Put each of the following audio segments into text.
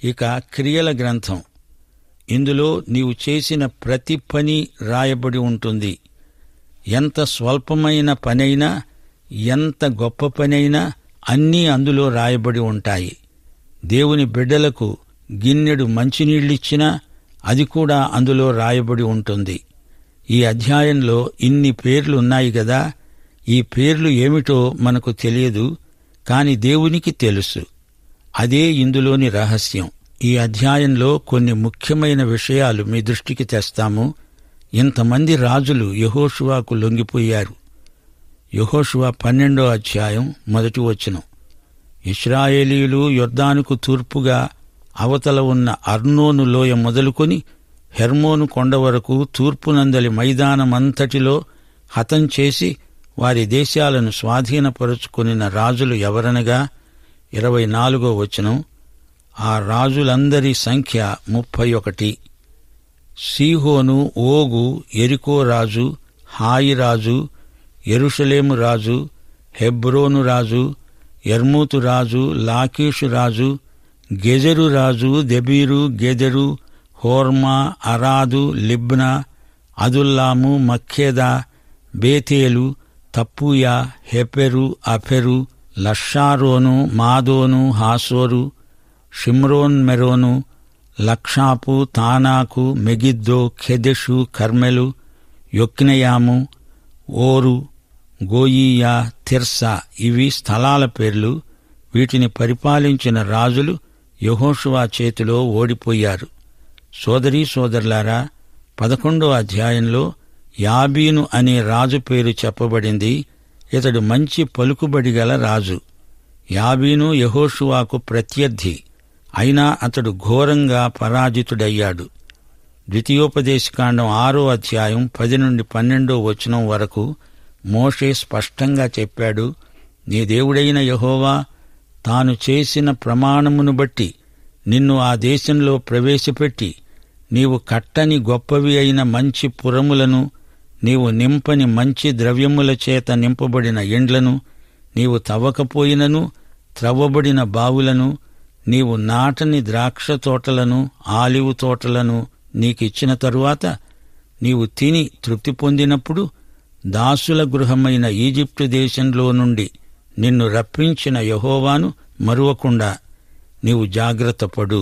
ఇక క్రియల గ్రంథం ఇందులో నీవు చేసిన ప్రతి పని రాయబడి ఉంటుంది ఎంత స్వల్పమైన పనైనా ఎంత గొప్ప పనైనా అన్నీ అందులో రాయబడి ఉంటాయి దేవుని బిడ్డలకు గిన్నెడు మంచినీళ్ళిచ్చినా అది కూడా అందులో రాయబడి ఉంటుంది ఈ అధ్యాయంలో ఇన్ని పేర్లు ఉన్నాయి గదా ఈ పేర్లు ఏమిటో మనకు తెలియదు కాని దేవునికి తెలుసు అదే ఇందులోని రహస్యం ఈ అధ్యాయంలో కొన్ని ముఖ్యమైన విషయాలు మీ దృష్టికి తెస్తాము ఇంతమంది రాజులు యహోషువాకు లొంగిపోయారు యహోషువా పన్నెండో అధ్యాయం మొదటి వచనం ఇస్రాయేలీయులు యొర్దానుకు తూర్పుగా అవతల ఉన్న అర్నోను లోయ మొదలుకొని హెర్మోను కొండ వరకు తూర్పునందలి మైదానమంతటిలో హతం చేసి వారి దేశాలను స్వాధీనపరుచుకొనిన రాజులు ఎవరనగా ఇరవై నాలుగో వచనం ఆ రాజులందరి సంఖ్య ముప్పై ఒకటి సీహోను ఓగు ఎరికో రాజు హాయి రాజు ఎరుషలేము రాజు హెబ్రోను రాజు ఎర్మూతు రాజు లాకీషు రాజు గెజరు రాజు దెబీరు గెదెరు హోర్మా అరాదు లిబ్నా అదుల్లాము మక్కేదా బేతేలు తప్పుయా హెపెరు అఫెరు లషారోను మాదోను హాసోరు షిమ్రోన్ మెరోను లక్షాపు తానాకు మెగిద్దో ఖెదెషు కర్మెలు యొక్నయాము ఓరు గోయియా తిర్సా ఇవి స్థలాల పేర్లు వీటిని పరిపాలించిన రాజులు యహోషువా చేతిలో ఓడిపోయారు సోదరీ సోదరులారా పదకొండో అధ్యాయంలో యాబీను అనే రాజు పేరు చెప్పబడింది ఇతడు మంచి పలుకుబడి గల రాజు యాబీను యహోషువాకు ప్రత్యర్థి అయినా అతడు ఘోరంగా పరాజితుడయ్యాడు ద్వితీయోపదేశకాండం ఆరో అధ్యాయం పది నుండి పన్నెండో వచనం వరకు మోషే స్పష్టంగా చెప్పాడు నీ దేవుడైన యహోవా తాను చేసిన ప్రమాణమును బట్టి నిన్ను ఆ దేశంలో ప్రవేశపెట్టి నీవు కట్టని గొప్పవి అయిన మంచి పురములను నీవు నింపని మంచి ద్రవ్యముల చేత నింపబడిన ఎండ్లను నీవు తవ్వకపోయినను త్రవ్వబడిన బావులను నీవు నాటని ద్రాక్ష తోటలను ఆలివు తోటలను నీకిచ్చిన తరువాత నీవు తిని తృప్తి పొందినప్పుడు దాసుల గృహమైన ఈజిప్టు దేశంలో నుండి నిన్ను రప్పించిన యహోవాను మరువకుండా నీవు జాగ్రత్తపడు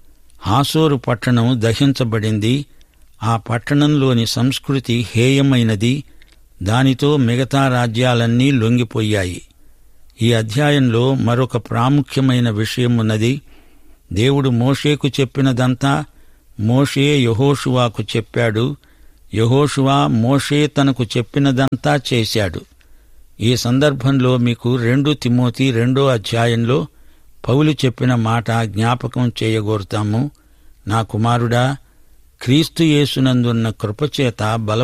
హాసోరు పట్టణం దహించబడింది ఆ పట్టణంలోని సంస్కృతి హేయమైనది దానితో మిగతా రాజ్యాలన్నీ లొంగిపోయాయి ఈ అధ్యాయంలో మరొక ప్రాముఖ్యమైన విషయం ఉన్నది దేవుడు మోషేకు చెప్పినదంతా మోషే యహోషువాకు చెప్పాడు యహోషువా మోషే తనకు చెప్పినదంతా చేశాడు ఈ సందర్భంలో మీకు రెండు తిమోతి రెండో అధ్యాయంలో పౌలు చెప్పిన మాట జ్ఞాపకం చేయగోరుతాము నా కుమారుడా క్రీస్తు యేసునందున్న కృపచేత బల